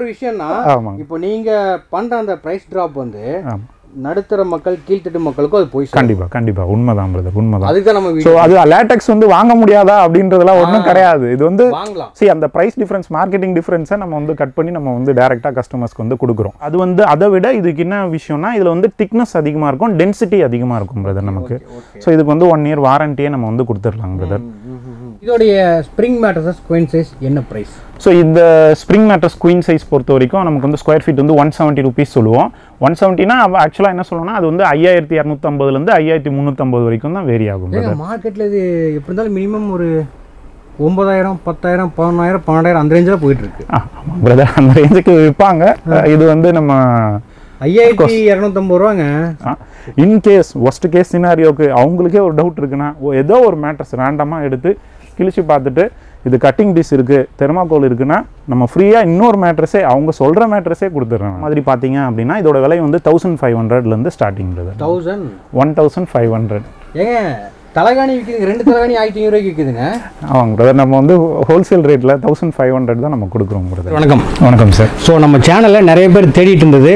ஒரு விஷயம்னா ஆமாங்க இப்போ நீங்க பண்ற அந்த பிரைஸ் டிராப் வந்து ஆமாம் நடுத்தர மக்கள் கீழ்த்தட்டு மக்களுக்கும் அது போய் சேரும். கண்டிப்பாக கண்டிப்பாக உண்மைதான் பிரதர் உண்மைதான் அதுக்கு தான் நம்ம ஸோ வீடியோ அது லேட்டெக்ஸ் வந்து வாங்க முடியாதா அப்படின்றதெல்லாம் ஒன்றும் கிடையாது இது வந்து வாங்கலாம் see அந்த ப்ரைஸ் டிஃப்ரென்ஸ் மார்க்கெட்டிங் டிஃப்ரென்ஸை நம்ம வந்து கட் பண்ணி நம்ம வந்து டேரெக்டாக கஸ்டமர்ஸ்க்கு வந்து கொடுக்குறோம் அது வந்து அதை விட இதுக்கு என்ன விஷயம்னா இதில் வந்து திக்னஸ் அதிகமாக இருக்கும் டென்சிட்டி அதிகமாக இருக்கும் பிரதர் நமக்கு ஸோ இதுக்கு வந்து ஒன் இயர் வாரண்டியே நம்ம வந்து கொடுத்துடலாம் பிரதர் இதோடைய ஸ்ப்ரிங் மேட்ரஸஸ் குயின் சைஸ் என்ன பிரைஸ் ஸோ இந்த ஸ்ப்ரிங் மேட்ரஸ் குயின் சைஸ் பொறுத்த வரைக்கும் நமக்கு வந்து ஸ்கொயர் ஃபீட் வந்து ஒன் செவன்ட்டி ருபீஸ் சொல்லுவோம் ஒன் செவன்ட்டினா ஆக்சுவலாக என்ன சொல்லணும்னா அது வந்து ஐயாயிரத்தி இரநூத்தம்பதுலேருந்து ஐயாயிரத்தி முந்நூற்றம்பது வரைக்கும் தான் வேரி ஆகும் ஏங்க மார்க்கெட்ல இது எப்படி இருந்தாலும் மினிமம் ஒரு ஒன்பதாயிரம் பத்தாயிரம் பதினொன்றாயிரம் பன்னெண்டாயிரம் அந்த ரேஞ்சில் போயிட்டு இருக்கு ஆமாம் பிரதர் அந்த ரேஞ்சுக்கு விற்பாங்க இது வந்து நம்ம ஐயாயிரத்தி இரநூத்தம்பது ரூபாங்க இன்கேஸ் ஒஸ்ட் கேஸ் சினாரியோக்கு அவங்களுக்கே ஒரு டவுட் இருக்குன்னா ஓ, ஏதோ ஒரு மேட்ரஸ் ரேண்டமாக எடுத்து கிழிச்சு பார்த்துட்டு இது கட்டிங் பீஸ் இருக்குது தெர்மாக்கோல் இருக்குன்னா நம்ம ஃப்ரீயாக இன்னொரு மேட்ரஸே அவங்க சொல்கிற மேட்ரஸே கொடுத்துட்றாங்க மாதிரி பார்த்தீங்க அப்படின்னா இதோட விலை வந்து தௌசண்ட் ஃபைவ் ஹண்ட்ரட்லேருந்து starting brother thousand one thousand five hundred ஏங்க தலைகாணி விற்கிது ரெண்டு தலைகாணி ஆயிரத்தி ஐநூறுவாய்க்கு விற்குதுங்க ஆமாங்க பிரதர் நம்ம வந்து ஹோல்சேல் ரேட்டில் தௌசண்ட் ஃபைவ் ஹண்ட்ரட் தான் நம்ம கொடுக்குறோம் பிரதர் வணக்கம் வணக்கம் சார் ஸோ நம்ம சேனலில் நிறைய பேர் தேடிட்டு இருந்தது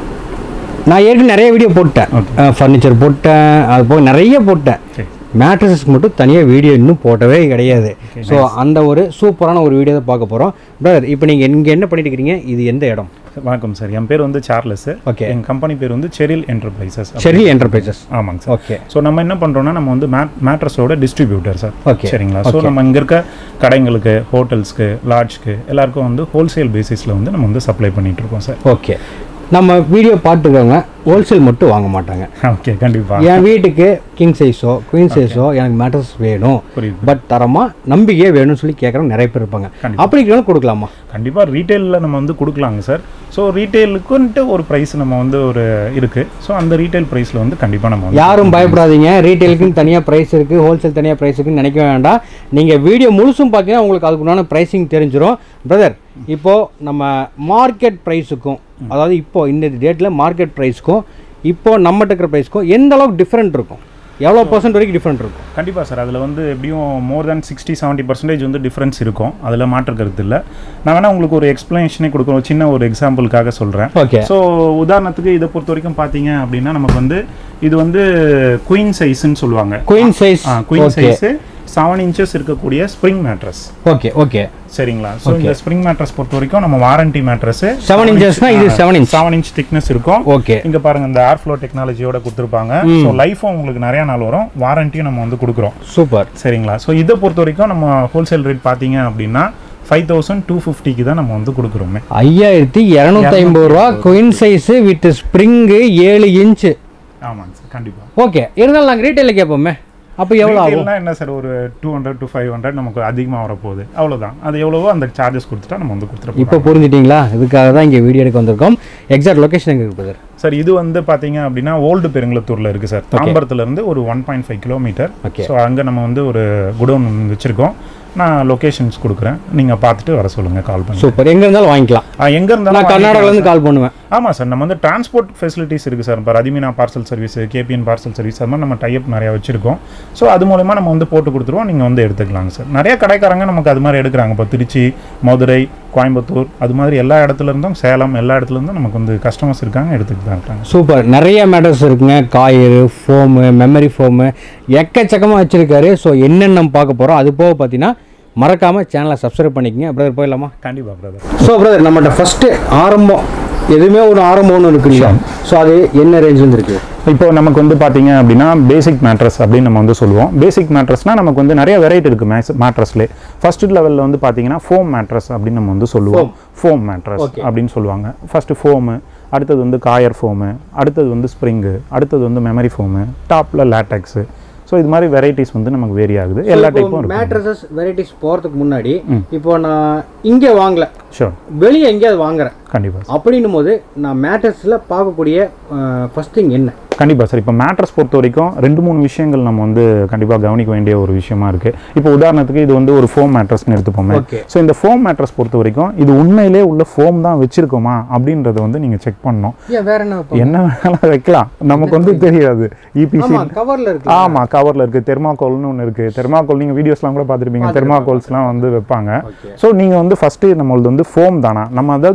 நான் ஏற்கனவே நிறைய வீடியோ போட்டேன் ஃபர்னிச்சர் போட்டேன் அது போக நிறைய போட்டேன் சரி. மேட்ரஸஸ்க்கு மட்டும் தனியாக வீடியோ இன்னும் போட்டவே கிடையாது ஸோ அந்த ஒரு சூப்பரான ஒரு வீடியோ தான் பார்க்க போகிறோம் பிரதர் இப்போ நீங்கள் இங்கே என்ன பண்ணிட்டு இருக்கிறீங்க இது எந்த இடம் வணக்கம் சார் என் பேர் வந்து சார்லஸ் Okay. என் கம்பெனி பேர் வந்து செரில் என்டர்பிரைசஸ் ஷெர்லி என்டர்பிரைசஸ் ஆமாங்க சார் ஓகே ஸோ நம்ம என்ன பண்ணுறோம்னா நம்ம வந்து மேட் மேட்ரஸோட டிஸ்ட்ரிபியூட்டர் சார் Okay. சரிங்களா ஸோ நம்ம இங்கே இருக்க கடைங்களுக்கு ஹோட்டல்ஸ்க்கு லாட்ஜ்க்கு எல்லாருக்கும் வந்து ஹோல்சேல் பேசிஸில் வந்து நம்ம வந்து சப்ளை பண்ணிட்டு இருக்கோம் சார் ஓகே நம்ம வீடியோ பார்த்துக்கோங்க ஹோல்சேல் மட்டும் வாங்க மாட்டாங்க ஓகே கண்டிப்பாக என் வீட்டுக்கு கிங் சைஸோ குயின் சைஸோ எனக்கு மேட்ரஸ் வேணும் புரியுது பட் தரமா நம்பிக்கையே வேணும்னு சொல்லி கேட்குறவங்க நிறைய பேர் இருப்பாங்க கண்டிப்பா. அப்படி இருக்கிறவங்க கொடுக்கலாமா கண்டிப்பாக ரீட்டெயிலில் நம்ம வந்து கொடுக்கலாங்க சார் ஸோ ரீட்டெயிலுக்குன்ட்டு ஒரு ப்ரைஸ் நம்ம வந்து ஒரு இருக்குது ஸோ அந்த ரீட்டைல் ப்ரைஸில் வந்து கண்டிப்பாக நம்ம வந்து யாரும் பயப்படாதீங்க ரீட்டைலுக்குன்னு தனியாக ப்ரைஸ் இருக்குது ஹோல்சேல் தனியாக ப்ரைஸ் இருக்குன்னு நினைக்க வேண்டாம் நீங்கள் வீடியோ முழுசும் பார்த்தீங்கன்னா உங்களுக்கு அதுக்குண்டான ப்ரைஸிங் தெரிஞ்சிடும் பிரதர் இப்போது நம்ம மார்க்கெட் ப்ரைஸுக்கும் அதாவது இப்போ இந்த டேட்டில் மார்க்கெட் ப்ரைஸ்க்கும் இப்போ நம்மகிட்ட இருக்கிற ப்ரைஸ்க்கும் எந்த அளவுக்கு டிஃப்ரெண்ட் இருக்கும் எவ்வளோ பர்சன்ட் வரைக்கும் டிஃப்ரெண்ட் இருக்கும் கண்டிப்பாக சார் அதில் வந்து எப்படியும் more than sixty seventy percentage வந்து டிஃப்ரென்ஸ் இருக்கும் அதில் மாற்று கருத்து இல்லை நான் வேணால் உங்களுக்கு ஒரு எக்ஸ்ப்ளனேஷனே கொடுக்குறோம் ஒரு சின்ன ஒரு எக்ஸாம்பிளுக்காக சொல்கிறேன் ஓகே ஸோ உதாரணத்துக்கு இதை பொறுத்த வரைக்கும் பார்த்தீங்க அப்படின்னா நமக்கு வந்து இது வந்து குயின் சைஸ்ன்னு சொல்லுவாங்க queen size queen okay size seven inches இருக்கக்கூடிய ஸ்ப்ரிங் மேட்ரஸ் ஓகே ஓகே சரிங்களா ஸோ இந்த ஸ்ப்ரிங் மேட்ரஸ் பொறுத்த வரைக்கும் நம்ம வாரண்டி மேட்ரஸ் செவன் இன்ச்சஸ்னா இது seven inch seven inch thickness இருக்கும் ஓகே இங்க பாருங்க இந்த ஏர் ஃப்ளோ டெக்னாலஜியோட கொடுத்துருப்பாங்க ஸோ லைஃபும் உங்களுக்கு நிறைய நாள் வரும் வாரண்டியும் நம்ம வந்து கொடுக்குறோம் சூப்பர் சரிங்களா ஸோ இதை பொறுத்த வரைக்கும் நம்ம ஹோல்சேல் ரேட் பார்த்தீங்க அப்படின்னா ஃபைவ் தௌசண்ட் டூ ஃபிஃப்டிக்கு தான் நம்ம வந்து கொடுக்குறோமே ஐயாயிரத்தி இரநூத்தி ஐம்பது ரூபா குயின் சைஸு வித் ஸ்ப்ரிங்கு ஏழு இன்ச்சு ஆமாங்க சார் கண்டிப்பாக ஓகே இருந்தாலும் நாங்கள் ரீட்டைலில் கேட்போமே அப்போ எவ்வளோ ஆகும் ரீட்டெயில்னா என்ன சார் ஒரு two hundred to five hundred நமக்கு அதிகமாக வரப்போகுது அவ்வளோதான் அது எவ்வளவோ அந்த சார்ஜஸ் கொடுத்துட்டா நம்ம வந்து கொடுத்துருப்போம் இப்போ புரிஞ்சிட்டிங்களா இதுக்காக தான் இங்கே வீடியோ எடுக்க வந்திருக்கோம் எக்ஸாக்ட் லொகேஷன் எங்கே இருக்குது சார் இது வந்து பாத்தீங்க அப்படின்னா ஓல்டு பெருங்குளத்தூர்ல இருக்கு சார் தாம்பரத்துல இருந்து ஒரு one point five kilometre Okay. So அங்க நம்ம வந்து ஒரு குடோன் வச்சிருக்கோம் நான் லொகேஷன்ஸ் கொடுக்குறேன் நீங்க பார்த்துட்டு வர சொல்லுங்க கால் பண்ணி சூப்பர் எங்கே இருந்தாலும் வாங்கிக்கலாம் ஆ, எங்க இருந்தாலும் நான் கர்நாடகாலேருந்து கால் பண்ணுவேன் ஆமா சார் நம்ம வந்து டிரான்ஸ்போர்ட் ஃபெசிலிட்டிஸ் இருக்கு சார் இப்போ ரதிமினா parcel service KPN parcel service அது மாதிரி நம்ம டைப் நிறைய வச்சிருக்கோம் ஸோ அது மூலமா நம்ம வந்து போட்டு கொடுத்துருவோம் நீங்க வந்து எடுத்துக்கலாங்க சார் நிறைய கடைக்காரங்க நமக்கு அது மாதிரி எடுக்கிறாங்க இப்போ திருச்சி மதுரை கோயம்புத்தூர் அது மாதிரி எல்லா இடத்துல இருந்தும் சேலம் எல்லா இடத்துல இருந்தும் நமக்கு வந்து கஸ்டமர்ஸ் இருக்காங்க எடுத்துக்கிட்டு தான் இருக்காங்க சூப்பர் நிறைய மேட்டர்ஸ் இருக்குங்க காயிறு ஃபோமு மெமரி ஃபோமு எக்கச்சக்கமாக வச்சுருக்காரு ஸோ என்னென்ன பார்க்க போகிறோம் அது போக பார்த்தீங்கன்னா மறக்காமல் சேனலை சப்ஸ்கிரைப் பண்ணிக்கங்க பிரதர் போயிடலாமா கண்டிப்பா பிரதர் ஸோ பிரதர் நம்மகிட்ட ஃபஸ்ட்டு ஆரம்பம் எதுவுமே ஒரு ஆரம்பம் ஒன்று இருக்குங்களா ஸோ அது என்ன ரேஞ்சிலேருந்து இருக்குது இப்போ நமக்கு வந்து பார்த்தீங்க அப்படின்னா பேசிக் மேட்ரஸ் அப்படின்னு நம்ம வந்து சொல்லுவோம் பேசிக் மேட்ரஸ்னா நமக்கு வந்து நிறைய வெரைட்டி இருக்கு மேக்ஸ் மேட்ரஸ்லே ஃபர்ஸ்ட் லெவலில் வந்து பார்த்தீங்கன்னா ஃபோம் மேட்ரஸ் அப்படின்னு நம்ம வந்து சொல்லுவோம் ஃபோம் மேட்ரஸ் Okay. அப்படின்னு சொல்லுவாங்க ஃபர்ஸ்ட் ஃபோமு அடுத்தது வந்து காயர் ஃபோமு அடுத்தது வந்து ஸ்ப்ரிங்கு அடுத்தது வந்து மெமரி ஃபோமு டாப்பில் லேட்டெக்ஸு ஸோ இது மாதிரி வெரைட்டிஸ் வந்து நமக்கு வேரி ஆகுது எல்லா டைப்பும் இருக்கு மேட்ரஸஸ் வெரைட்டிஸ் போகிறதுக்கு முன்னாடி இப்போ நான் இங்கே வாங்கல ஷோர் வெளியே எங்கேயாவது வாங்குறேன் கண்டிப்பாக அப்படின்னும் போது நான் மேட்ரஸில் பார்க்கக்கூடிய ஃபஸ்ட் திங் என்ன கண்டிப்பாக சார் இப்போ மேட்ரஸ் பொறுத்த வரைக்கும் ரெண்டு மூணு விஷயங்கள் நம்ம வந்து கண்டிப்பாக கவனிக்க வேண்டிய ஒரு விஷயமா இருக்கு இப்போ உதாரணத்துக்கு இது வந்து ஒரு ஃபோம் மேட்ரஸ்னு எடுத்துப்போமே Okay. ஸோ இந்த ஃபோம் மேட்ரஸ் பொறுத்த வரைக்கும் இது உண்மையிலே உள்ள ஃபோம் தான் வச்சிருக்கோமா அப்படின்றத வந்து நீங்க செக் பண்ணணும் ஏன் வேற என்ன வைப்பாங்க? என்ன வேணாலும் வைக்கலாம் நமக்கு வந்து தெரியாது இபிசி ஆமா கவர்ல இருக்கு ஆமா கவர்ல இருக்கு தெர்மாகோல்னு ஒன்று இருக்கு தெர்மாகோல் நீங்க வீடியோஸ்லாம் கூட பார்த்துருப்பீங்க தெர்மாகோல்ஸ்லாம் வந்து வைப்பாங்க Okay. ஸோ நீங்க வந்து ஃபர்ஸ்ட் நம்மளது வந்து ஃபோம் தானா நம்ம அதாவது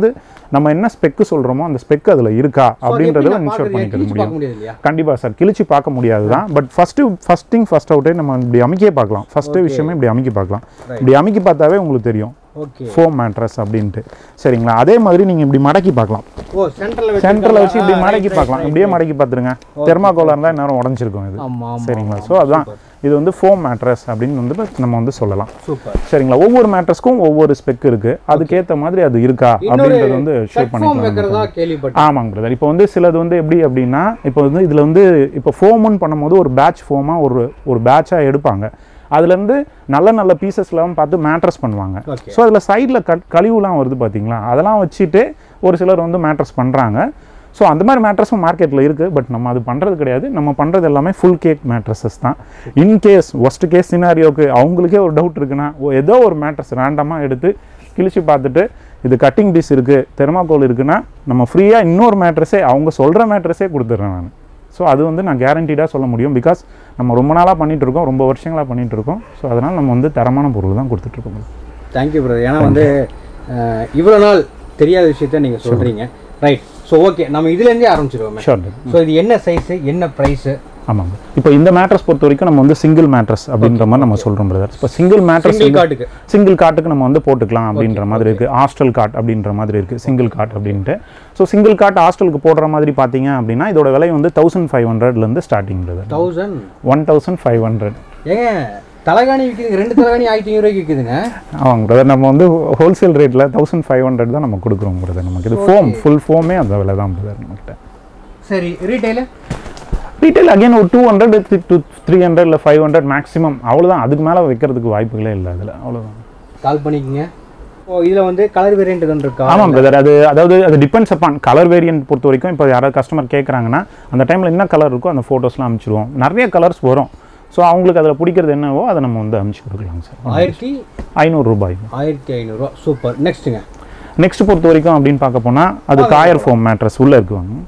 நம்ம என்ன ஸ்பெக்கு சொல்கிறோமோ அந்த ஸ்பெக் அதில் இருக்கா அப்படின்றத எப்படி நான் இன்ஷூர் பார்க்கறது? பண்ணிக்க கிழிச்சு முடியும் பார்க்க முடியாது இல்லையா கண்டிப்பாக சார் கிழிச்சு பார்க்க முடியாது தான் but first first thing first அவுட்டே நம்ம இப்படி அமைக்கே பார்க்கலாம் ஃபஸ்ட்டு விஷயமே இப்படி அமைக்கி பார்க்கலாம் இப்படி அமைக்கி பார்த்தாவே உங்களுக்கு தெரியும் ஓகே ஃபோம் மேட்ரஸ் அப்படின்ட்டு சரிங்களா அதே மாதிரி நீங்கள் இப்படி மடக்கி பார்க்கலாம் ஓ சென்டர்ல சென்டரில் வச்சு இப்படி மடக்கி பார்க்கலாம் இப்படியே மடக்கி பார்த்துருங்க தெர்மாகோலாக இருந்தால் நேரம் உடஞ்சிருக்கும் இது ஆமா ஆமா சரிங்களா ஸோ அதுதான் இது வந்து ஃபோம் மேட்ரஸ் அப்படின்னு வந்து நம்ம வந்து சொல்லலாம் சூப்பர் சரிங்களா ஒவ்வொரு மேட்ரஸ்க்கும் ஒவ்வொரு ஸ்பெக் இருக்கு அதுக்கேற்ற மாதிரி அது இருக்கா அப்படின்றது வந்து ஷோ ஃபோம் பண்ணிக்கலாம் வைக்கிறதா கேள்விப்பட்டேன் ஆமாங்க பிரதர் இப்போ வந்து சிலது வந்து எப்படி அப்படின்னா இப்போ வந்து இதில் வந்து இப்போ ஃபோமுன்னு பண்ணும்போது ஒரு பேட்ச் ஃபோமாக ஒரு ஒரு பேட்சாக எடுப்பாங்க அதுலேருந்து நல்ல நல்ல பீசஸ்லாம் பார்த்து மேட்ரஸ் பண்ணுவாங்க Okay. ஸோ அதில் சைடில் கட் கழிவுலாம் வருது பார்த்தீங்களா அதெல்லாம் வச்சுட்டு ஒரு சிலர் வந்து மேட்ரஸ் பண்ணுறாங்க ஸோ அந்த மாதிரி மேட்ரஸும் மார்க்கெட்டில் இருக்குது பட் நம்ம அது பண்ணுறது கிடையாது நம்ம பண்ணுறது எல்லாமே ஃபுல் கேக் மேட்ரஸஸ் தான் இன்கேஸ் ஒஸ்ட் கேஸ் சினாரியோக்கு அவங்களுக்கே ஒரு டவுட் இருக்குன்னா ஓ, ஏதோ ஒரு மேட்ரஸ் ரேண்டமாக எடுத்து கிழிச்சு பார்த்துட்டு இது கட்டிங் பீஸ் இருக்குது தெர்மாகோல் இருக்குன்னா நம்ம ஃப்ரீயாக இன்னொரு மேட்ரஸே அவங்க சொல்கிற மேட்ரஸே கொடுத்துட்றேன் நான் ஸோ அது வந்து நான் கேரண்டீடாக சொல்ல முடியும் பிகாஸ் நம்ம ரொம்ப நாளாக பண்ணிட்டு இருக்கோம் ரொம்ப வருஷங்களாக பண்ணிட்டு இருக்கோம் ஸோ அதனால் நம்ம வந்து தரமான பொருள் தான் கொடுத்துட்ருக்கோம் தேங்க்யூ பிரதர் ஏன்னா வந்து அஹ், இவ்வளவு நாள் தெரியாத விஷயத்த நீங்க சொல்றீங்க ரைட் ஸோ ஓகே நம்ம இதுல இருந்தே ஆரம்பிச்சிருவோமே ஷோர் ஸோ இது என்ன சைஸ் என்ன பிரைஸ் ஆமாங்க இப்போ இந்த மேட்ரஸ் பொறுத்த வரைக்கும் நம்ம வந்து சிங்கிள் மேட்ரஸ் அப்படின்ற மாதிரி நம்ம சொல்கிறோம் பிரதர் இப்போ சிங்கிள் மேட்ரஸ் சிங்கிள் காட்டுக்கு சிங்கிள் காட்டுக்கு நம்ம வந்து போட்டுக்கலாம் அப்படின்ற மாதிரி இருக்குது ஹாஸ்டல் காட் அப்படின்ற மாதிரி இருக்குது சிங்கிள் காட் அப்படின்ட்டு ஸோ சிங்கிள் காட் ஹாஸ்டலுக்கு போடுற மாதிரி பார்த்தீங்க அப்படின்னா இதோட விலை வந்து தௌசண்ட் ஃபைவ் ஹண்ட்ரட்லேருந்து starting brother thousand one thousand five hundred ஏங்க தலகாணி விற்கிதுங்க ரெண்டு தலகாணி ஆயிரத்தி ஐநூறுவாய்க்கு விற்கிதுங்க ஆமாங்க பிரதர் நம்ம வந்து ஹோல்சேல் ரேட்டில் தௌசண்ட் ஃபைவ் ஹண்ட்ரட் தான் நம்ம கொடுக்குறோம் பிரதர் நமக்கு இது ஃபோம் ஃபுல் ஃபோமே அந்த விலை தான் பிரதர் நம்மகிட்ட சரி ரீட்டைலு ரீட்டைல் அகைன் ஒரு two hundred to three hundred இல்லை ஃபைவ் ஹண்ட்ரட் மேக்ஸிமம் அவ்வளோதான் அதுக்கு மேலே வைக்கிறதுக்கு வாய்ப்புகளே இல்லை அதில் அவ்வளோதான் கால் பண்ணிக்கங்க ஓ இதில் வந்து கலர் வேரியண்ட் ஒன்று இருக்கா ஆமாம் பிரதர் அது அதாவது அது டிபெண்ட்ஸ் அப்பான் கலர் வேரியன்ட் பொறுத்த வரைக்கும் இப்போ யாராவது கஸ்டமர் கேட்குறாங்கன்னா அந்த டைமில் என்ன கலர் இருக்கோ அந்த ஃபோட்டோஸ்லாம் அனுப்பிச்சிடுவோம் நிறைய கலர்ஸ் வரும் ஸோ அவங்களுக்கு அதில் பிடிக்கிறது என்னவோ அதை நம்ம வந்து அனுப்பிச்சி கொடுக்கலாம் சார் ஆயிரத்தி ஐநூறு ரூபாய் ஆயிரத்தி ஐநூறுரூவா சூப்பர் நெக்ஸ்ட்டுங்க நெக்ஸ்ட் பொறுத்த வரைக்கும் அப்படின்னு பார்க்க போனால் அது காயர் ஃபோம் மேட்ரஸ் உள்ளே இருக்குவாங்க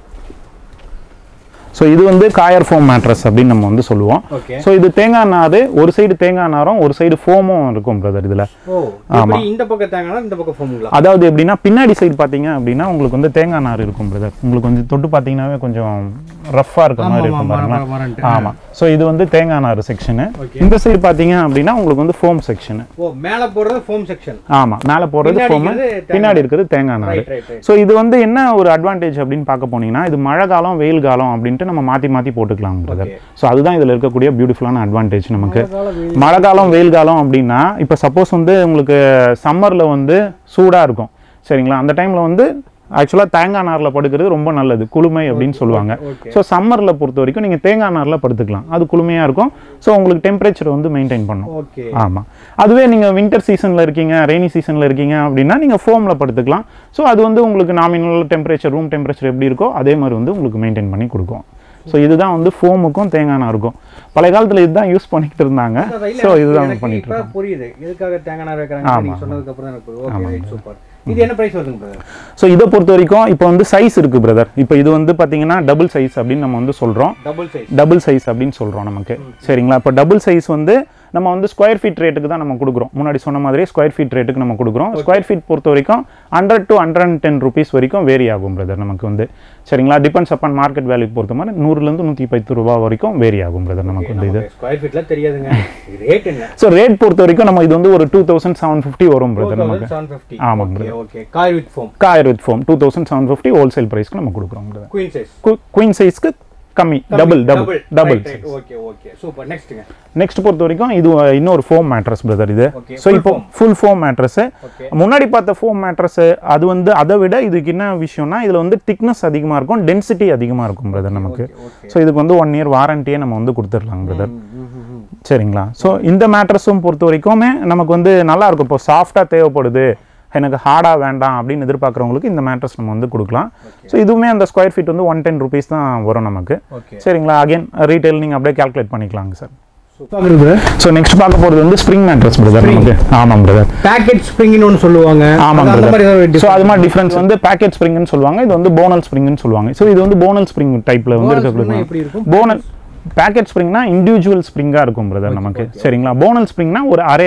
ஸோ இது வந்து காயர் ஃபோம் மேட்ரஸ் அப்படின்னு நம்ம வந்து சொல்லுவோம் ஓகே ஸோ இது தேங்காய் நார் ஒரு சைடு தேங்காய் நாரும் ஒரு சைடு ஃபோமும் இருக்கும் பிரதர் இதில் ஓ எப்படி இந்த பக்கம் தேங்கன்னா இந்த பக்கம் ஃபோமுங்களா அதாவது எப்படின்னா பின்னாடி சைடு பார்த்தீங்க அப்படின்னா உங்களுக்கு வந்து தேங்காய் நார் இருக்கும் பிரதர் உங்களுக்கு வந்து தொட்டு பார்த்தீங்கன்னாவே கொஞ்சம் ரஃப்பாக இருக்க மாதிரி இருக்கும் பாருங்களேன் வரன்ட்டு ஆமாம் ஸோ இது வந்து தேங்காய் நார் செக்ஷனு Okay. இந்த சைடு பார்த்தீங்க அப்படின்னா உங்களுக்கு வந்து ஃபோம் செக்ஷனு ஓ மேலே போடுறது ஃபோம் செக்ஷன் ஆமாம் மேலே போடுறது பின்னாடி ஃபோமு இருக்கிறது தேங்காய் பின்னாடி இருக்கிறது தேங்காய் நார் ரைட் ரைட் ரைட் ஸோ இது வந்து என்ன ஒரு அட்வான்டேஜ் அப்படின்னு பார்க்க போனீங்கன்னா இது மழை காலம் வெயில் காலம் அப்படின்ட்டு நம்ம மாற்றி மாற்றி போட்டுக்கலாம் பிரதர் Okay. ஸோ அதுதான் இதில் இருக்கக்கூடிய பியூட்டிஃபுல்லான அட்வான்டேஜ் நமக்கு மழைக்காலம், வெயில் மழை காலம் வெயில் காலம் அப்படின்னா இப்போ சப்போஸ் வந்து உங்களுக்கு சம்மரில் வந்து சூடாக இருக்கும் சரிங்களா அந்த டைமில் வந்து ஆக்சுவலாக தேங்காய் நாரில் படுக்கிறது ரொம்ப நல்லது குளுமை அப்படின்னு சொல்லுவாங்க ஓகே ஸோ சம்மரில் பொறுத்த வரைக்கும் நீங்கள் தேங்காய் நாரில் படுத்துக்கலாம் அது குளுமையாக இருக்கும் ஸோ உங்களுக்கு டெம்பரேச்சர் வந்து மெயின்டைன் பண்ணும் ஓகே ஆமாம் அதுவே நீங்கள் வின்டர் சீசனில் இருக்கீங்க ரெய்னி சீசனில் இருக்கீங்க அப்படின்னா நீங்கள் ஃபோமில் படுத்துக்கலாம் ஸோ அது வந்து உங்களுக்கு நாமினல் டெம்பரேச்சர் ரூம் டெம்பரேச்சர் எப்படி இருக்கோ அதே மாதிரி வந்து உங்களுக்கு மெயின்டைன் பண்ணி கொடுக்கும் ஸோ இதுதான் வந்து ஃபோமுக்கும் தேங்காய் நாருக்கும் பழைய காலத்தில் இதுதான் யூஸ் பண்ணிக்கிட்டு இருந்தாங்க இல்ல, ஸோ இதுதான் எனக்கு பண்ணிட்டு இப்ப இருக்கோம் புரியுது எதுக்காக தேங்காய் நார் வைக்கிறாங்க நீங்க சொன்னதுக்கு அப்புறம் தான் எனக்கு புரியுது ஓகே ரைட் சூப்பர் இது என்ன பிரைஸ் வருதுங்க பிரதர் ஸோ இதை பொறுத்த வரைக்கும் இப்போ வந்து சைஸ் இருக்குது பிரதர் இப்போ இது வந்து பார்த்தீங்கன்னா டபுள் சைஸ் அப்படின்னு நம்ம வந்து சொல்கிறோம் டபுள் சைஸ் டபுள் சைஸ் அப்படின்னு சொல்கிறோம் நமக்கு சரிங்களா இப்போ டபுள் சைஸ் வந்து நம்ம வந்து ஸ்கொயர் ஃபீட் ரேட்டுக்கு தான் நம்ம கொடுக்குறோம் முன்னாடி சொன்ன மாதிரி ஸ்கொயர் ஃபீட் ரேட்டுக்கு நம்ம கொடுக்குறோம் ஸ்கொயர் ஃபீட் பொறுத்த வரைக்கும் hundred to hundred and ten rupees வரைக்கும் வேரி ஆகும் பிரதர் நமக்கு வந்து சரிங்களா டிபெண்ட்ஸ் அப்பான் மார்க்கெட் வேல்யூ பொறுத்த மாதிரி நூறுலேருந்து நூற்றி பத்து ரூபா வரைக்கும் வேரி ஆகும் பிரதர் நமக்கு வந்து இது ஸ்கொயர் ஃபீட்ல தெரியாதுங்க ரேட் என்ன ஸோ ரேட் பொறுத்த வரைக்கும் நம்ம இது வந்து ஒரு டூ தௌசண்ட் செவன் ஃபிஃப்டி வரும் பிரதர் நமக்கு செவன் ஃபிஃப்டி ஆமாங்க okay okay coir with foam coir with foam two thousand seven fifty wholesale ப்ரைஸ்க்கு நம்ம கொடுக்குறோம் பிரதர் குயின் சைஸ் குயின் சைஸ்க்கு கம்மி double double double okay okay super நெக்ஸ்ட்ங்க நெக்ஸ்ட் பொறுத்த வரைக்கும் இது இன்னொரு ஃபோம் மேட்ரஸ் பிரதர் இது Okay, ஸோ full இப்போ foam. Full foam mattress okay முன்னாடி பார்த்த ஃபோம் மேட்ரஸ் அது வந்து அதை விட இதுக்கு என்ன விஷயம்னா இதில் வந்து திக்னஸ் அதிகமாக இருக்கும் டென்சிட்டி அதிகமாக இருக்கும் பிரதர் நமக்கு ஓகே ஸோ இதுக்கு வந்து ஒன் இயர் வாரண்டியே நம்ம வந்து கொடுத்துடலாம் பிரதர் சரிங்களா ஸோ இந்த மேட்ரஸும் பொறுத்த வரைக்குமே நமக்கு வந்து நல்லா இருக்கும் இப்போ சாஃப்டாக தேவைப்படுது எனக்கு ஹார்டாக வேண்டாம் அப்படின்னு எதிர்பார்க்குறவங்களுக்கு இந்த மேட்ரஸ் நம்ம வந்து கொடுக்கலாம் ஸோ இதுவுமே அந்த ஸ்கொயர் ஃபீட் வந்து ஒன் டென் ருபீஸ் தான் வரும் நமக்கு ஓகே சரிங்களா அகைன் ரீட்டைல் நீங்கள் அப்படியே கால்குலேட் பண்ணிக்கலாங்க sir super brother so next பார்க்க போகிறது வந்து ஸ்ப்ரிங் மேட்ரஸ் பிரதர் நமக்கு ஆமாம் பிரதர் பேக்கெட் ஸ்ப்ரிங்னு ஒன்று சொல்லுவாங்க ஆமாம் அது அந்த மாதிரி ஏதாவது பிரதர் ஸோ அது மாதிரி டிஃப்ரென்ஸ் வந்து பேக்கெட் ஸ்ப்ரிங்னு சொல்லுவாங்க இது வந்து போனல் ஸ்ப்ரிங்னு சொல்லுவாங்க ஸோ இது வந்து போனல் ஸ்ப்ரிங் டைப்பில் வந்து Bonus spring இருக்கக்கூடிய எப்படி இருக்கும் போனல் பேக்கெட் ஸ்ப்ரிங்னா இண்டிவிஜுவல் ஸ்ப்ரிங்காக இருக்கும் பிரதர் நமக்கு சரிங்களா போனல் ஸ்ப்ரிங்னா ஒரு அரேவா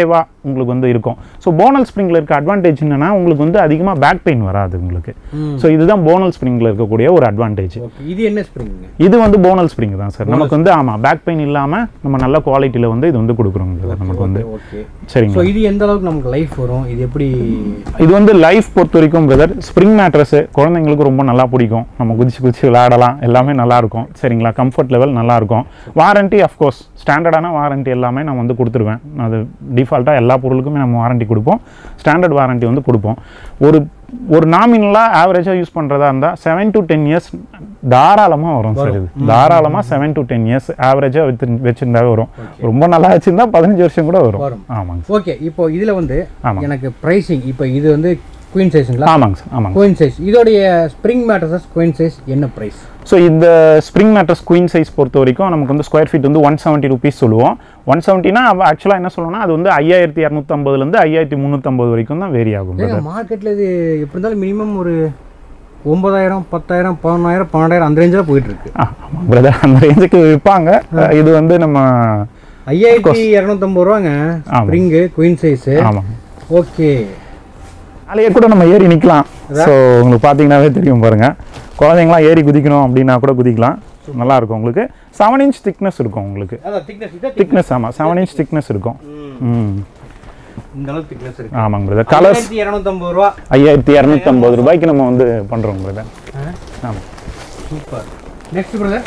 உங்களுக்கு வந்து இருக்கும் ஸோ போனல் ஸ்ப்ரிங்கில் இருக்க அட்வான்டேஜ் என்னன்னா உங்களுக்கு வந்து அதிகமாக பேக் பெயின் வராது உங்களுக்கு ஸோ இதுதான் போனல் ஸ்ப்ரிங்கில் இருக்கக்கூடிய ஒரு அட்வான்டேஜ் ஓகே இது என்ன ஸ்ப்ரிங்க இது வந்து போனல் ஸ்ப்ரிங் தான் சார் நமக்கு வந்து ஆமாம் பேக் பெயின் இல்லாமல் நம்ம நல்ல குவாலிட்டியில் வந்து இது வந்து கொடுக்குறோங்க brother நமக்கு வந்து ஓகே சரிங்க ஸோ இது எந்த அளவுக்கு நமக்கு லைஃப் வரும் இது எப்படி இது வந்து லைஃப் பொறுத்த வரைக்கும் பிரதர் ஸ்ப்ரிங் மேட்ரஸ் குழந்தைங்களுக்கு ரொம்ப நல்லா பிடிக்கும் நம்ம குதிச்சு குதிச்சு விளையாடலாம் எல்லாமே நல்லா இருக்கும் சரிங்களா கம்ஃபர்ட் லெவல் நல்லா இருக்கும் வாரண்டி அஃப்கோர்ஸ் ஸ்டாண்டர்டான வாரண்டி எல்லாமே நான் வந்து கொடுத்துருவேன் அது டிஃபால்ட்டாக எல்லா பொருளுக்குமே நம்ம வாரண்டி கொடுப்போம் ஸ்டாண்டர்ட் வாரண்டி வந்து கொடுப்போம் ஒரு ஒரு நாமினலாக ஆவரேஜாக யூஸ் பண்ணுறதா இருந்தால் செவன் டு டென் இயர்ஸ் தாராளமாக வரும் சார் இது தாராளமாக செவன் டு டென் இயர்ஸ் ஆவரேஜாக வச்சு வச்சுருந்தாவே வரும் ரொம்ப நல்லா வச்சுருந்தா பதினஞ்சு வருஷம் கூட வரும் வரும். ஆமாங்க ஓகே இப்போ இதில் வந்து ஆமாம். எனக்கு ப்ரைசிங் இப்போ இது வந்து குயின் சைஸுங்களா ஆமாங்க சார் ஆமாங்க குயின் சைஸ் இதோடைய ஸ்ப்ரிங் மேட்ரஸஸ் குயின் சைஸ் என்ன ப்ரைஸ் ஸோ இந்த ஸ்ப்ரிங் மேட்ரஸ் குயின் சைஸ் பொறுத்த வரைக்கும் நமக்கு வந்து ஸ்கொயர் ஃபீட் வந்து ஒன் செவன்ட்டி ருபீஸ் சொல்லுவோம் ஒன் செவன்ட்டினா ஆக்சுவலாக என்ன சொல்லணும்னா அது வந்து ஐயாயிரத்தி இரநூத்தம்பதுலேருந்து ஐயாயிரத்தி முந்நூற்றம்பது வரைக்கும் தான் வேரி ஆகும் ஏங்க மார்க்கெட்டில் இது எப்படி இருந்தாலும் மினிமம் ஒரு ஒன்பதாயிரம் பத்தாயிரம் பதினொன்றாயிரம் பன்னெண்டாயிரம் அந்த ரேஞ்சில் போயிட்டு இருக்கு ஆமாம் பிரதர் அந்த ரேஞ்சுக்கு விற்பாங்க இது வந்து நம்ம ஐயாயிரத்தி இரநூத்தம்பது ரூபாங்க ஸ்ப்ரிங்கு குயின் சைஸு ஆமாம் ஓகே அதிலேயே கூட நம்ம ஏறி நிற்கலாம் ஸோ உங்களுக்கு பார்த்தீங்கன்னாவே தெரியும் பாருங்க குழந்தைங்களாம் ஏறி குதிக்கணும் அப்படின்னா கூட குதிக்கலாம் நல்லா இருக்கும் உங்களுக்கு செவன் இன்ச் திக்னஸ் இருக்கும் உங்களுக்கு அதான் திக்னஸ் இதான் திக்னஸ் ஆமாம் செவன் இன்ச் திக்னஸ் இருக்கும் ம் இந்த அளவுக்கு திக்னஸ் இருக்கு ஆமாங்க பிரதர் கலர்ஸ் ஆயிரத்தி இரநூத்தம்பது ரூபா ஐயாயிரத்தி இரநூத்தம்பது ரூபாய்க்கு நம்ம வந்து பண்ணுறோம் பிரதர் ஆமாம் super next brother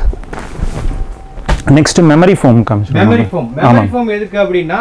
next memory foam காமிச்சு மெமரி ஃபோம் மெமரி ஃபோம் எதுக்கு அப்படின்னா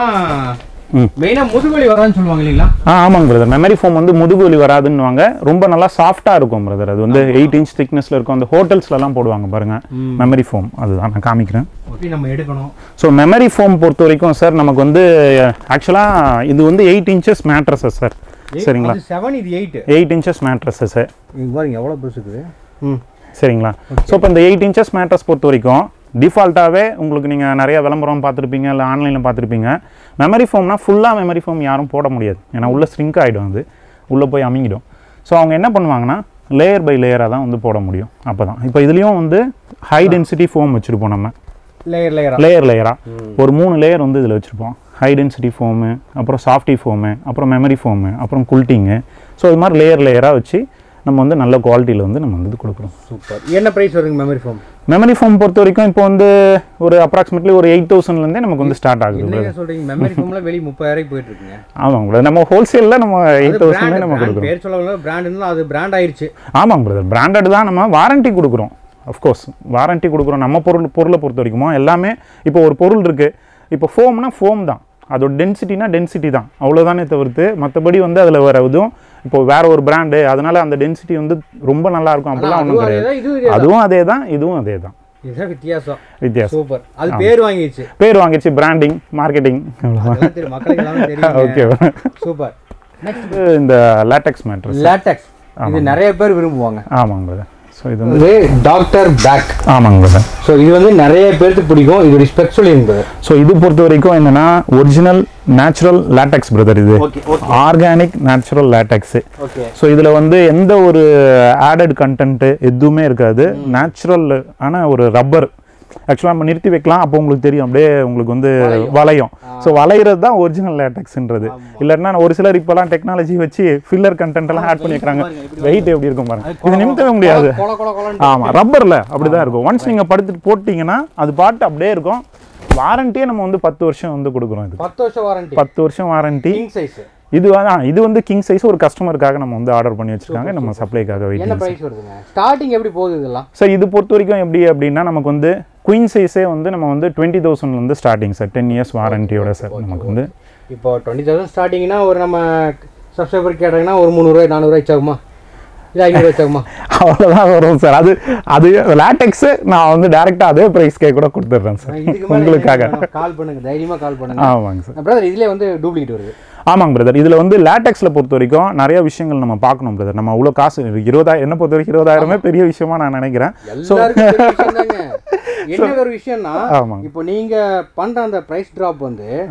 ம். மெயினா முதுகுவலி வரான்னு சொல்லுவாங்க இல்லைங்களா ஆ ஆமாங்க பிரதர் மெமரி ஃபோம் வந்து முதுகு வலி வராதுன்னுவாங்க ரொம்ப நல்லா சாஃப்டாக இருக்கும் பிரதர் அது வந்து எயிட் இன்ச் திக்னஸில் இருக்கும் அந்த ஹோட்டல்ஸ்லலாம் போடுவாங்க பாருங்க மெமரி ஃபோம் அதுதான் நான் காமிக்கிறேன் எப்படி நம்ம எடுக்கணும் ஸோ மெமரி ஃபோம் பொறுத்த வரைக்கும் சார் நமக்கு வந்து ஆக்சுவலாக இது வந்து எயிட் இன்ச்சஸ் மேட்ரஸஸ் சார் சரிங்களா அது செவன் இது எயிட் எயிட் இன்ச்சஸ் மேட்ரஸஸ் இங்க பாருங்க எவ்வளோ பெருசு இருக்குது ம் சரிங்களா ஸோ இப்போ இந்த எயிட் இன்ச்சஸ் மேட்ரஸ் பொறுத்த வரைக்கும் டிஃபால்ட்டாகவே உங்களுக்கு நீங்கள் நிறைய விளம்பரம் பார்த்துருப்பீங்க இல்லை ஆன்லைனில் பார்த்துருப்பீங்க மெமரி ஃபோம்னா ஃபுல்லாக மெமரி ஃபோம் யாரும் போட முடியாது ஏன்னா உள்ளே ஸ்ட்ரிங்க் ஆகிடும் அது உள்ளே போய் அமுங்கிடும் ஸோ அவங்க என்ன பண்ணுவாங்கன்னா லேயர் பை லேயராக தான் வந்து போட முடியும் அப்போ தான் இப்போ இதுலேயும் வந்து ஹை டென்சிட்டி ஃபோம் வச்சுருப்போம் நம்ம லேயர் லேயரா லேயர் லேயராக ஒரு மூணு லேயர் வந்து இதில் வச்சுருப்போம் ஹை டென்சிட்டி ஃபோமு அப்புறம் சாஃப்டி ஃபோமு அப்புறம் மெமரி ஃபோமு அப்புறம் குல்ட்டிங்கு ஸோ இது மாதிரி லேயர் லேயராக வச்சு நம்ம வந்து நல்ல குவாலிட்டியில் வந்து நம்ம வந்து இது கொடுக்குறோம் சூப்பர் என்ன ப்ரைஸ் வருங்க மெமரி ஃபோம் மெமரி ஃபோம் பொறுத்த வரைக்கும் இப்போ வந்து ஒரு அப்ராக்சிமேட்லி ஒரு எயிட் தௌசண்ட்லேருந்தே நமக்கு வந்து ஸ்டார்ட் ஆகுது என்னங்க சொல்றீங்க மெமரி ஃபோம்ல வெளிய முப்பதாயிரம் போயிட்டு இருக்குங்க ஆமாங்க brother. நம்ம ஹோல்சேலில் நம்ம எயிட் அது தௌசண்ட்லேயே brand- நம்ம brand கொடுக்குறோம் பேர் சொல்ல பிராண்ட் அது பிராண்ட் ஆயிருச்சு ஆமாங்க பிரதர் பிராண்டட் தான் நம்ம வாரண்டி கொடுக்குறோம் அஃப்கோர்ஸ் வாரண்டி கொடுக்குறோம் நம்ம பொருள் பொருளை பொறுத்த வரைக்குமோ எல்லாமே இப்போ ஒரு பொருள் இருக்குது இப்போ ஃபோம்னா ஃபோம் தான் அதோட டென்சிட்டினா டென்சிட்டி தான் அவ்வளோதானே தவிர்த்து மற்றபடி வந்து அதில் வர இதுவும் இப்போ வேற ஒரு பிராண்டு அதனால அந்த டென்சிட்டி வந்து ரொம்ப நல்லா இருக்கும் அப்படிலாம் ஒன்றும் அதுவும் கிடையாது அதேதான், இதுவும் இதே- அதுவும் அதே தான் இதுவும் அதே தான் இதுதான் வித்தியாசம் வித்தியாசம் சூப்பர் அது பேர் வாங்கிடுச்சு பேர் வாங்கிடுச்சு பிராண்டிங் மார்க்கெட்டிங் அவ்வளோதான் அதெல்லாம் தெரியும் மக்களுக்கு எல்லாமே தெரியும் ஓகே சூப்பர் நெக்ஸ்ட் இந்த லேட்டெக்ஸ் மேட்ரஸ் லேட்டெக்ஸ் இது நிறைய பேர் விரும்புவாங்க ஆமாங்க பிரதர் ஸோ இது வந்து இது டாக்டர் பேக் ஆமாங்க பிரதர் ஸோ இது வந்து நிறைய பேருக்கு பிடிக்கும் இது ஸ்பெக் சொல்லியிருந்தது ஸோ இது பொறுத்த வரைக்கும் என்னன்னா ஒரிஜினல் நேச்சுரல் லேட்டெக்ஸ் பிரதர் இது okay okay organic natural latex okay so இதில் வந்து எந்த ஒரு ஆடட் கண்டென்ட்டு எதுவுமே இருக்காது நேச்சுரல் ஆன ஒரு ரப்பர் ஆக்சுவலாக நம்ம நிறுத்தி வைக்கலாம் அப்போ உங்களுக்கு தெரியும் அப்படியே உங்களுக்கு வந்து வளையும் ஸோ வளையிறது தான் ஒரிஜினல் லேட்டெக்ஸ்ன்றது இல்லைன்னா ஒரு சிலர் இப்போலாம் டெக்னாலஜி வச்சு ஃபில்லர் கண்டென்ட் எல்லாம் ஆட் பண்ணி வைக்கிறாங்க வெயிட் எப்படி இருக்கும் பாருங்க இது நிமித்தவே முடியாது கொல கொல கொலன்னு ஆமாம் ரப்பரில் அப்படி தான் இருக்கும் ஒன்ஸ் நீங்கள் படுத்துட்டு போட்டிங்கன்னா அது பாட்டு அப்படியே இருக்கும் வாரண்டியே நம்ம வந்து பத்து வருஷம் வந்து கொடுக்குறோம் இது பத்து வருஷம் வாரண்டி பத்து வருஷம் வாரண்டி கிங் சைஸ் இது வந்து- ஆ, இது வந்து கிங் சைஸ் ஒரு கஸ்டமருக்காக நம்ம வந்து ஆர்டர் பண்ணி வச்சிருக்காங்க நம்ம சப்ளைக்காக என்ன வெயிட்டிங் பிரைஸ் வருதுங்க ஸ்டார்டிங் எப்படி போகுது இதெல்லாம் சார் இது பொறுத்த வரைக்கும் எப்படி அப்படின்னா நமக்கு வந்து குயின் சைஸே வந்து நம்ம வந்து டுவெண்ட்டி தௌசண்ட்லேருந்து ஸ்டார்டிங் சார் டென் இயர்ஸ் வாரண்டியோட சார் நமக்கு வந்து இப்போ டுவெண்ட்டி தௌசண்ட் ஸ்டார்டிங்னா ஒரு நம்ம சப்ஸ்கிரைபர் கேட்டாங்கன்னா ஒரு முந்நூறுரூவா நானூறுரூவா ஆகுமா இல்லை ஐநூறுரூவா ஆகுமா அவ்வளோதான் வரும் சார் அது அது லேட்டெக்ஸு நான் வந்து டேரெக்டாக அதே ப்ரைஸ்க்கே கூட கொடுத்துட்றேன் சார் இதுக்கு மேலே உங்களுக்காக கால் பண்ணுங்க தைரியமாக கால் பண்ணுங்க ஆமாங்க சார் பிரதர் இதுலேயே வந்து டூப்ளிகேட் வருது ஆமாங்க பிரதர் இதில் வந்து லேட்டெக்ஸில் பொறுத்த வரைக்கும் நிறைய விஷயங்கள் நம்ம பார்க்கணும் பிரதர் நம்ம அவ்வளோ காசு இருபதாயிரம் என்ன பொறுத்த வரைக்கும் இருபதாயிரமே பெரிய விஷயமா நான் நினைக்கிறேன் எல்லாருக்கும் பெரிய விஷயம்தாங்க. என்ன ஒரு விஷயம்னா ஆமாங்க இப்போ நீங்க பண்ற அந்த பிரைஸ் டிராப் வந்து ஆமாம்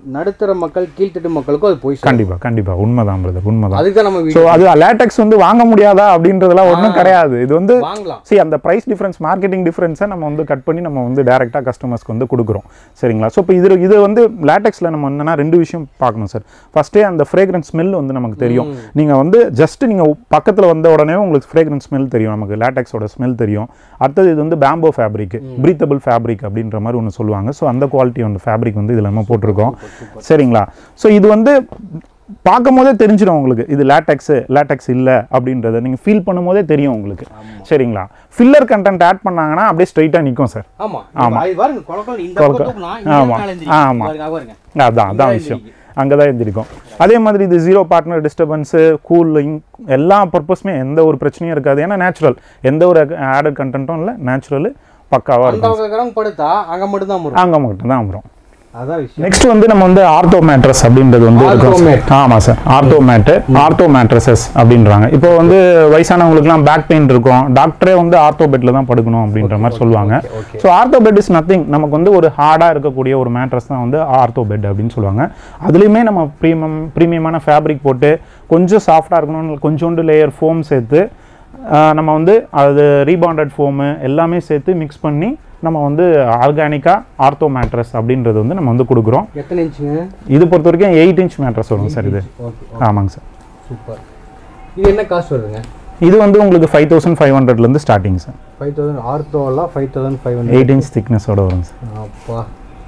நடுத்தர மக்கள் கீழ்த்தட்டு மக்களுக்கும் அது போய் சேரும். கண்டிப்பா கண்டிப்பா உண்மைதான் பிரதர் உண்மைதான் அதுக்கு தான் நம்ம ஸோ வீடியோ அது லேட்டெக்ஸ் வந்து வாங்க முடியாதா அப்படின்றதெல்லாம் ஒன்றும் கிடையாது இது வந்து வாங்கலாம் see அந்த ப்ரைஸ் டிஃப்ரென்ஸ் மார்க்கெட்டிங் டிஃப்ரென்ஸை நம்ம வந்து கட் பண்ணி நம்ம வந்து டேரெக்டாக கஸ்டமர்ஸ்க்கு வந்து கொடுக்குறோம் சரிங்களா ஸோ இப்போ இது இது வந்து லேட்டெக்ஸில் நம்ம என்னன்னா ரெண்டு விஷயம் பார்க்கணும் சார் ஃபஸ்ட்டே அந்த ஃப்ரேக்ரன்ஸ் ஸ்மெல் வந்து நமக்கு தெரியும் நீங்கள் வந்து ஜஸ்ட் நீங்கள் பக்கத்தில் வந்த உடனே உங்களுக்கு ஃப்ரேக்ரன்ஸ் ஸ்மெல் தெரியும் நமக்கு லேட்டெக்ஸோட ஸ்மெல் தெரியும் அடுத்தது இது வந்து பேம்போ ஃபேப்ரிக் ப்ரீத்தபிள் ஃபேப்ரிக் அப்படின்ற மாதிரி ஒன்று சொல்லுவாங்க ஸோ அந்த குவாலிட்டி வந்து ஃபேப்ரிக் வந்து இதில் நம்ம போட்டிருக்கோம் சரிங்களா ஸோ இது வந்து பார்க்கும் போதே தெரிஞ்சிடும் உங்களுக்கு இது லேட்டெக்ஸு லேட்டெக்ஸ் இல்லை அப்படின்றத நீங்கள் ஃபீல் பண்ணும்போதே தெரியும் உங்களுக்கு சரிங்களா ஃபில்லர் கண்டென்ட் ஆட் பண்ணாங்கன்னா அப்படியே ஸ்ட்ரைட்டாக நிற்கும் சார் ஆமா இப்ப அது பாருங்க கொலக்கொல இந்த கொலக்கொல. பக்கம் தூக்குனா இங்க ஆமா. மேல எந்திரிக்கும். ஆமா. பாருங்க, பாருங்க அதான் அதான் விஷயம் அங்கே தான் எழுந்திருக்கும் அதே மாதிரி இது ஜீரோ பார்ட்னர் டிஸ்டர்பன்ஸு கூலிங் எல்லா பர்பஸுமே எந்த ஒரு பிரச்சனையும் இருக்காது ஏன்னா நேச்சுரல் எந்த ஒரு ஆடட் கண்டென்ட்டும் இல்லை நேச்சுரல் பக்காவாக அந்த இருக்கும் பக்கம் இருக்கிறவங்க படுத்தா அங்க மட்டும் தான் வரும் அங்கே மட்டும் தான் வரும் அதான் விஷயம் நெக்ஸ்ட் வந்து நம்ம வந்து ஆர்த்தோ மேட்ரஸ் அப்படின்றது வந்து இருக்கும் Orthomat. ஆமாம் sir ortho mat ortho mattresses அப்படின்றாங்க இப்போ வந்து வயசானவங்களுக்குலாம் பேக் பெயின் இருக்கும் டாக்டரே வந்து ஆர்த்தோ பெட்டில் தான் படுக்கணும் அப்படின்ற மாதிரி சொல்லுவாங்க okay. So ortho bed is nothing நமக்கு வந்து ஒரு ஹார்டாக இருக்கக்கூடிய ஒரு மேட்ரஸ் தான் வந்து ஆர்த்தோ பெட் அப்படின்னு சொல்லுவாங்க அதுலேயுமே நம்ம ப்ரீமியம் ப்ரீமியமான ஃபேப்ரிக் போட்டு கொஞ்சம் சாஃப்டாக இருக்கணும் கொஞ்சோண்டு லேயர் ஃபோம் சேர்த்து ஆஹ், நம்ம வந்து அது ரீபாண்டட் ஃபோமு எல்லாமே சேர்த்து மிக்ஸ் பண்ணி நம்ம வந்து ஆர்கானிக்காக ஆர்த்தோ மேட்ரஸ் அப்படின்றது வந்து நம்ம வந்து கொடுக்குறோம் எத்தனை இன்ச்சுங்க இது பொறுத்த வரைக்கும் எயிட் இன்ச் மேட்ரஸ் வரும் சார் இது ஓகே ஆமாங்க சார் சூப்பர் இது என்ன காஸ்ட் வருதுங்க இது வந்து உங்களுக்கு ஃபைவ் தௌசண்ட் ஃபைவ் ஹண்ட்ரட்லேருந்து ஸ்டார்டிங் சார் ஃபைவ் தௌசண்ட் ஆர்த்தோலாம் five thousand five hundred eight inch திக்னஸோட வரும் சார் அப்பா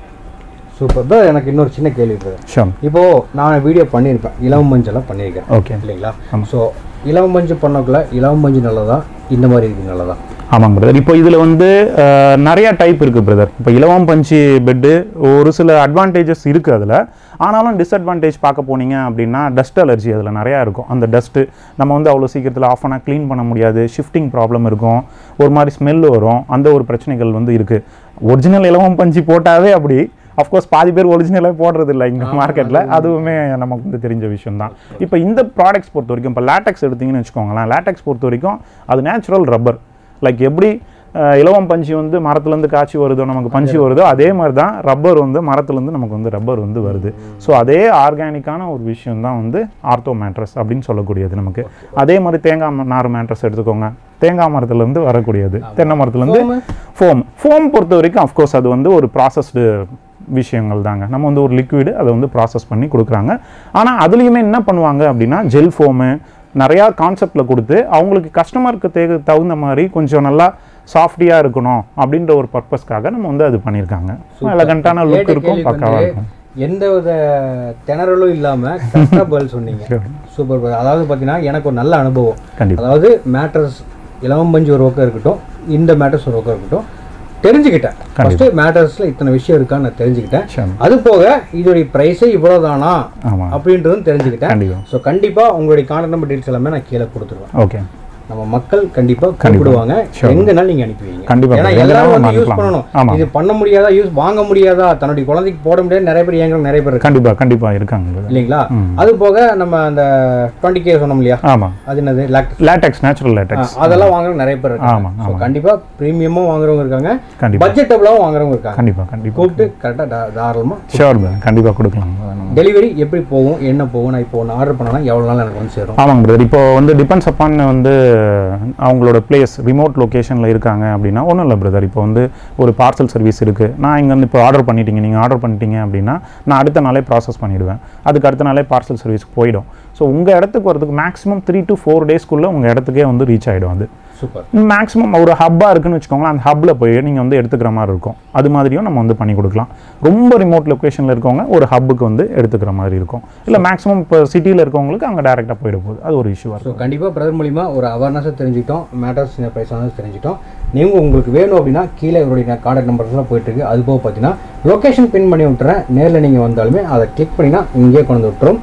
சூப்பர் தான் எனக்கு இன்னொரு சின்ன கேள்வி இருக்குது ஷோர் இப்போ நான் வீடியோ பண்ணியிருப்பேன் இளம் மஞ்சள்லாம் பண்ணியிருக்கேன் ஓகே இல்லைங்களா ஸோ இளம் மஞ்சு பண்ணக்குள்ள இளம் மஞ்சு நல்லதா இந்த மாதிரி இருக்கு நல்லதா ஆமாங்க பிரதர் இப்போ இதில் வந்து அஹ், நிறைய டைப் இருக்குது பிரதர் இப்போ இலவம் பஞ்சு பெட்டு ஒரு சில அட்வான்டேஜஸ் இருக்குது அதில் ஆனாலும் டிஸ்அட்வான்டேஜ் பார்க்க போனீங்க அப்படின்னா டஸ்ட் அலர்ஜி அதில் நிறையா இருக்கும் அந்த டஸ்ட்டு நம்ம வந்து அவ்வளோ சீக்கிரத்தில் ஆஃப் பண்ணால் க்ளீன் பண்ண முடியாது ஷிஃப்டிங் ப்ராப்ளம் இருக்கும் ஒரு மாதிரி ஸ்மெல் வரும் அந்த ஒரு பிரச்சனைகள் வந்து இருக்குது ஒரிஜினல் இலவம் பஞ்சு போட்டாவே அப்படி அஃப்கோர்ஸ் பாதி பேர் ஒரிஜினலாக போடுறது இல்லை இங்கே மார்க்கெட்டில் அதுவுமே நமக்கு வந்து தெரிஞ்ச விஷயம் தான் இப்போ இந்த ப்ராடக்ட்ஸ் பொறுத்த வரைக்கும் இப்போ லேட்டெக்ஸ் எடுத்தீங்கன்னு வச்சுக்கோங்களேன் லேட்டெக்ஸ் பொறுத்த வரைக்கும் அது நேச்சுரல் ரப்பர் லைக் எப்படி அஹ், இலவம் பஞ்சு வந்து மரத்துலேருந்து காய்ச்சி வருதோ நமக்கு பஞ்சு வருதோ அதே மாதிரி தான் ரப்பர் வந்து மரத்துலேருந்து நமக்கு வந்து ரப்பர் வந்து வருது ஸோ அதே ஆர்கானிக்கான ஒரு விஷயம் தான் வந்து ஆர்த்தோ மேட்ரஸ் அப்படின்னு சொல்லக்கூடியது நமக்கு அதே மாதிரி தேங்காய் ம- நார் மேட்ரஸ் எடுத்துக்கோங்க தேங்காய் மரத்துலேருந்து வரக்கூடியது தென்னை மரத்துலேருந்து ஃபோம் ஃபோம் பொறுத்த வரைக்கும் அஃப்கோர்ஸ் அது வந்து ஒரு ப்ராசஸ்டு விஷயங்கள் தாங்க நம்ம வந்து ஒரு லிக்விடு அதை வந்து ப்ராசஸ் பண்ணி கொடுக்குறாங்க ஆனால் அதுலேயுமே என்ன பண்ணுவாங்க அப்படின்னா ஜெல் ஃபோமு நிறையா கான்செப்டில் கொடுத்து அவங்களுக்கு கஸ்டமருக்கு தே தகுந்த மாதிரி கொஞ்சம் நல்லா சாஃப்டியாக இருக்கணும் அப்படின்ற ஒரு பர்பஸ்க்காக நம்ம வந்து அது பண்ணியிருக்காங்க எலகண்ட்டான லுக் கேட்ட இருக்கும் கேள்வி பக்காவாக வந்து இருக்கும் எந்த வித திணறலும் இல்லாம கரெக்டாக பதில் சொன்னீங்க சூப்பர் brother. அதாவது பார்த்தீங்கன்னா எனக்கு ஒரு நல்ல அனுபவம் கண்டிப்பாக அதாவது மேட்டர்ஸ் இளவம் பஞ்சு ஒரு பக்கம் இருக்கட்டும் இந்த மேட்டர்ஸ் ஒரு பக்கம் இருக்கட்டும் தெரிஞ்சுக்கிட்டேன் ஃபர்ஸ்ட் மேட்டர்ஸ்ல இத்தனை விஷயம் இருக்கான்னு நான் தெரிஞ்சுக்கிட்டேன் Sure. அது போக இதோடைய ப்ரைஸே இவ்வளவுதானா ஆமாம் அப்படின்றதும் தெரிஞ்சுக்கிட்டேன் கண்டிப்பாக ஸோ கண்டிப்பா உங்களுடைய கான்டாக்ட் நம்பர் டீல்ஸ் எல்லாமே நான் கீழே கொடுத்துருவேன் ஓகே நம்ம மக்கள் கண்டிப்பா கூப்பிடுவாங்க Sure. எங்கனாலும் நீங்க அனுப்பி வைங்க கண்டிப்பா. ஏன்னா எங்கனாலும் எல்லாரும் வந்து யூஸ் அனுப்பலாம். பண்ணணும் ஆமா. இது பண்ண முடியாதா யூஸ் வாங்க முடியாதா தன்னுடைய குழந்தைக்கு போட முடியாது நிறைய பேர் ஏங்க நிறைய பேர் இருக்கு கண்டிப்பாக கண்டிப்பாக இருக்காங்க இல்லைங்களா ம். அது போக நம்ம அந்த டுவெண்ட்டி கே சொன்னோம் இல்லையா ஆமாம் அது என்னது லாக்டஸ் லேட்டெக்ஸ் நேச்சுரல் லேட்டெக்ஸ் அதெல்லாம் வாங்குறவங்க நிறைய பேர் இருக்காங்க ஆமாம் ஸோ ஆமாம் கண்டிப்பா ப்ரீமியமும் வாங்குறவங்க இருக்காங்க கண்டிப்பாக பட்ஜெட்டபிளாகவும் வாங்குறவங்க இருக்காங்க கண்டிப்பாக கண்டிப்பாக கூப்பிட்டு கரெக்டாக தாராளமா ஷோர் கண்டிப்பாக கொடுக்கலாம் நம்ம டெலிவரி எப்படி போகும் என்ன போகும் நான் இப்போ ஒன்று ஆர்டர் பண்ணனா எவ்வளோ நாள் எனக்கு வந்து சேரும் ஆமாங்க பிரதர் இப்போ வந்து டிபெண்ட்ஸ் அப்பான் வந்து அவங்களோட பிளேஸ் ரிமோட் லொக்கேஷனில் இருக்காங்க அப்படின்னா ஒன்றும் இல்லை பிரதர் இப்போ வந்து ஒரு பார்சல் சர்வீஸ் இருக்குது நான் இங்கே வந்து இப்போ ஆர்டர் பண்ணிட்டீங்க நீங்கள் ஆர்டர் பண்ணிட்டீங்க அப்படின்னா நான் அடுத்த நாளே ப்ராசஸ் பண்ணிவிடுவேன் அதுக்கு அடுத்த நாளே பார்சல் சர்வீஸ்க்கு போயிடும் ஸோ உங்கள் இடத்துக்கு வரதுக்கு மேக்ஸிமம் த்ரீ டு ஃபோர் டேஸ்க்குள்ளே உங்கள் இடத்துக்கே வந்து ரீச் ஆகிடும் அது சூப்பர் மேக்ஸிமம் ஒரு ஹப்பாக இருக்குன்னு வச்சுக்கோங்களேன் அந்த ஹப்பில் போய் நீங்கள் வந்து எடுத்துக்கிற மாதிரி இருக்கும் அது மாதிரியும் நம்ம வந்து பண்ணி கொடுக்கலாம் ரொம்ப ரிமோட் லொக்கேஷனில் இருக்கவங்க ஒரு ஹப்புக்கு வந்து எடுத்துக்கிற மாதிரி இருக்கும் இல்லை மேக்ஸிமம் இப்போ சிட்டியில் இருக்கவங்களுக்கு அங்கே டேரெக்டாக போயிட போகுது அது ஒரு இஷ்யூவாக ஸோ இருக்கும் கண்டிப்பாக பிரதர் மூலிமா ஒரு அவேர்னஸை தெரிஞ்சுக்கிட்டோம் மேட்டர்ஸ் இந்த ப்ரைஸ் வந்து தெரிஞ்சுக்கிட்டோம் நீங்கள் உங்களுக்கு வேணும் அப்படின்னா கீழே இவருடைய கான்டாக்ட் நம்பர்ஸ்லாம் போயிட்டு இருக்கு அது போக பார்த்தீங்கன்னா லொக்கேஷன் பின் பண்ணி விட்டுறேன் நேரில் நீங்கள் வந்தாலுமே அதை கிளிக் பண்ணினா இங்கேயே கொண்டு வந்து விட்டுரும்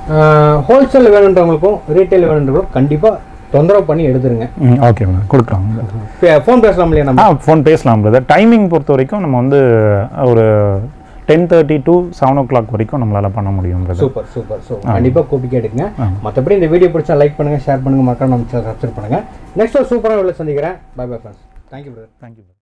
ஹோல்சேல் வேணுன்றவங்களுக்கும் ரீட்டைல் வேணுன்றவங்களுக்கும் கண்டிப்பாக தொந்தரவு பண்ணி எடுத்துருங்க ம் ஓகே மேடம் கொடுக்கலாம் ஃபோன் பேசலாம் இல்லையா நம்ம ஆ ஃபோன் பேசலாம் பிரதர் டைமிங் பொறுத்த வரைக்கும் நம்ம வந்து ஒரு ten thirty to seven o'clock வரைக்கும் நம்மளால் பண்ண முடியும் பிரதர் சூப்பர் சூப்பர் ஸோ கண்டிப்பாக கூப்பி கேட்டுங்க மற்றபடி இந்த வீடியோ பிடிச்சா லைக் பண்ணுங்கள் ஷேர் பண்ணுங்கள் மறக்காம நம்ம சேனல் சப்ஸ்கிரைப் பண்ணுங்கள் நெக்ஸ்ட் ஒரு சூப்பரான வீடியோ சந்திக்கிறேன் bye bye friends thank you brother thank you